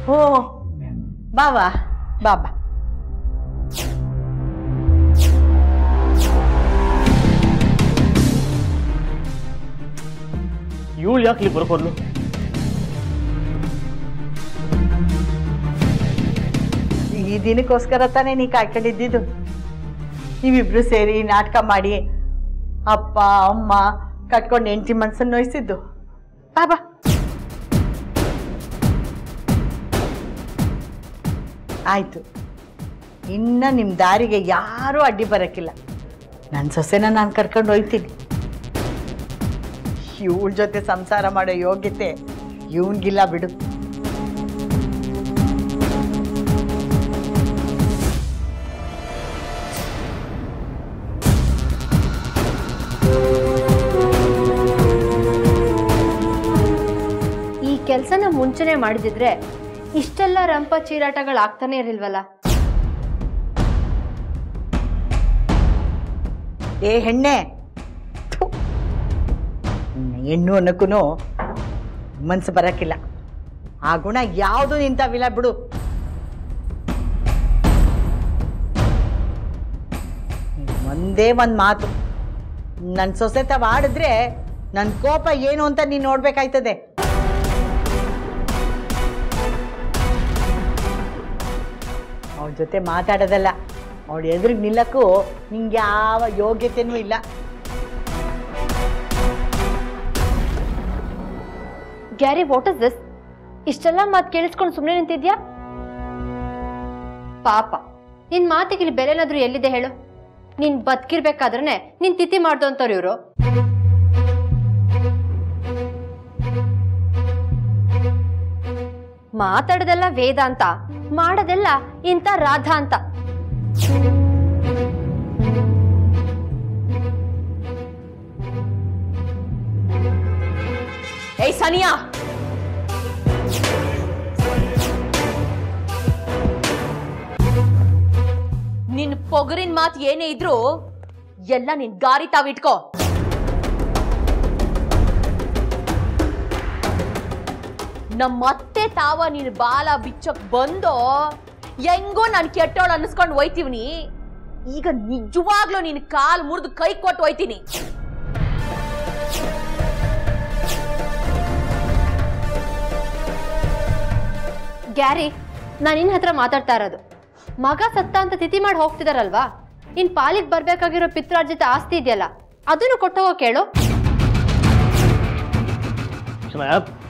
ಓ ಬಾವಾ ಬಾಬಾ ಇವಳು ಯಾಕೆ ಇಲ್ಲಿ ಬರ್ಕೊಂಡು ಈ ದಿನಕ್ಕೋಸ್ಕರ ತಾನೇ ನೀ ಕಾಯ್ಕೊಂಡಿದ್ದಿದ್ದು ನೀವಿಬ್ರು ಸೇರಿ ನಾಟಕ ಮಾಡಿ ಅಪ್ಪ ಅಮ್ಮ ಕಟ್ಕೊಂಡು ಹೆಂಡತಿ ಮನ್ಸನ್ನು ನೋಯಿಸಿದ್ದು ಬಾಬಾ ಆಯ್ತು ಇನ್ನ ನಿಮ್ಮ ದಾರಿಗೆ ಯಾರೂ ಅಡ್ಡಿ ಬರೋಕ್ಕಿಲ್ಲ ನನ್ನ ಸೊಸೆನ ನಾನು ಕರ್ಕೊಂಡು ಹೋಯ್ತೀನಿ ಇವಳ ಜೊತೆ ಸಂಸಾರ ಮಾಡೋ ಯೋಗ್ಯತೆ ಇವನ್ಗಿಲ್ಲ ಬಿಡು ಈ ಕೆಲಸನ ಮುಂಚೆನೆ ಮಾಡಿದಿದ್ರೆ ಇಷ್ಟೆಲ್ಲ ರಂಪ ಚೀರಾಟಗಳು ಆಗ್ತಾನೆ ಇರಲ್ವಲ್ಲ ಏ ಹೆಣ್ಣೆ ಥು. ನಿನ್ನ ಹೆಣ್ಣು ಅನ್ನಕ್ಕೂ ಮನ್ಸು ಬರಕ್ಕಿಲ್ಲ ಆ ಗುಣ ಯಾವುದು ನಿಂತಾವಿಲ್ಲ ಬಿಡು ಒಂದೇ ಒಂದು ಮಾತು ನನ್ನ ಸೊಸೆ ತಾವ ಆಡಿದ್ರೆ ನನ್ನ ಕೋಪ ಏನು ಅಂತ ನೀನು ನೋಡ್ಬೇಕಾಯ್ತದೆ ಅವಳ ಜೊತೆ ಮಾತಾಡೋದಲ್ಲ ಅವಳ ಎದುರಿಗೆ ನಿಲ್ಲಕ್ಕೂ ನಿಂಗೆ ಯಾವ ಯೋಗ್ಯತೆನೂ ಇಲ್ಲ ಗ್ಯಾರಿ ವಾಟ್ ಇಸ್ ದಿಸ್ ಇಷ್ಟೆಲ್ಲ ಮಾತು ಕೇಳಿಸ್ಕೊಂಡು ಸುಮ್ಮನೆ ನಿಂತಿದ್ಯಾ ಪಾಪ ನಿನ್ ಮಾತಿಗೆ ಇಲ್ಲಿ ಬೆಲೆನಾದ್ರೂ ಎಲ್ಲಿದೆ ಹೇಳು ನೀನ್ ಬದುಕಿರ್ಬೇಕಾದ್ರೆ ನೀನ್ ತಿಥಿ ಮಾಡ್ದು ಅಂತವ್ರು ಇವರು ಮಾತಾಡೋದೆಲ್ಲ ವೇದ ಅಂತ ಮಾಡೋದೆಲ್ಲ ಇಂಥ ರಾಧಾ ಅಂತ ಏಯ್ ಸನಿಯಾ ನಿನ್ ಪೊಗರಿನ ಮಾತು ಏನೇ ಇದ್ರು ಎಲ್ಲ ನಿನ್ ಗಾರಿ ತಾವಿಟ್ಕೋ ನಮ್ಮತ್ತೆ ತಾವ ನೀನ್ ಬಾಲ ಬಿಚ್ಚಕ್ ಬಂದೋ ಹೆಂಗೋ ನಾನು ಕೆಟ್ಟೋಳು ಅನ್ನಿಸ್ಕೊಂಡು ಹೋಯ್ತೀವ್ನಿ ಈಗ ನಿಜವಾಗ್ಲೂ ನಿನ್ ಕಾಲ್ ಮುರಿದು ಕೈ ಕೊಟ್ಟು ಹೋಯ್ತೀನಿ ಗ್ಯಾರಿ ನಾನು ನಿನ್ನ ಹತ್ರ ಮಾತಾಡ್ತಾ ಇರೋದು ಮಗ ಸತ್ತ ಅಂತ ತಿಥಿ ಮಾಡಿ ಹೋಗ್ತಿದಾರಲ್ವಾ ಇನ್ ಪಾಲಿಗೆ ಬರ್ಬೇಕಾಗಿರೋ ಪಿತ್ರಾರ್ಜಿತ ಆಸ್ತಿ ಇದೆಯಲ್ಲ ಅದನ್ನು ಕೊಟ್ಟೋಗೋ ಕೇಳು ಚೆನ್ನಾಗಿ